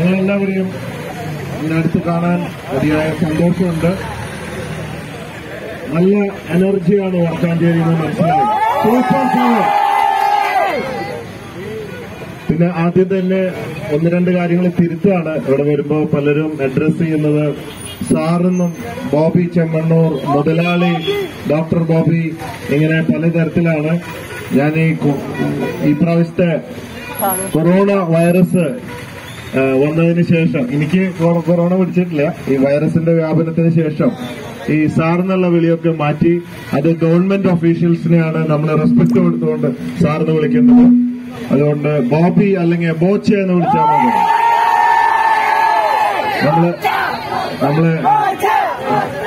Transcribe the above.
നിങ്ങളെല്ലാവരെയും ഇതിനടുത്ത് കാണാൻ അതിയായ സന്തോഷമുണ്ട് നല്ല എനർജിയാണ് വടക്കാഞ്ചേരി എന്ന് മനസ്സിലായി സൂപ്പർ സാർ പിന്നെ ആദ്യം തന്നെ ഒന്ന് രണ്ട് കാര്യങ്ങൾ തിരുത്താണ് ഇവിടെ വരുമ്പോ പലരും അഡ്രസ് ചെയ്യുന്നത് സാറെന്നും ബോബി ചെമ്മണ്ണൂർ മുതലാളി ഡോക്ടർ ബോബി ഇങ്ങനെ പലതരത്തിലാണ് ഞാൻ ഈ കൊ- ഈ പ്രാവശ്യത്തെ കൊറോണ വൈറസ് ആ, വന്നതിന് ശേഷം എനിക്ക് കൊറ- കൊറോണ പിടിച്ചിട്ടില്ല ഈ വൈറസിന്റെ വ്യാപനത്തിന് ശേഷം ഈ സാർ എന്നുള്ള വിളിയൊക്കെ മാറ്റി അത് ഗവൺമെന്റ് ഒഫീഷ്യൽസിനെയാണ് നമ്മൾ റെസ്പെക്ട് കൊടുത്തുകൊണ്ട് സാറിന് വിളിക്കുന്നത് അതുകൊണ്ട് ബോബി അല്ലെങ്കിൽ ബോച്ച എന്ന് വിളിച്ചാൽ മതി നമ്മള് നമ്മള്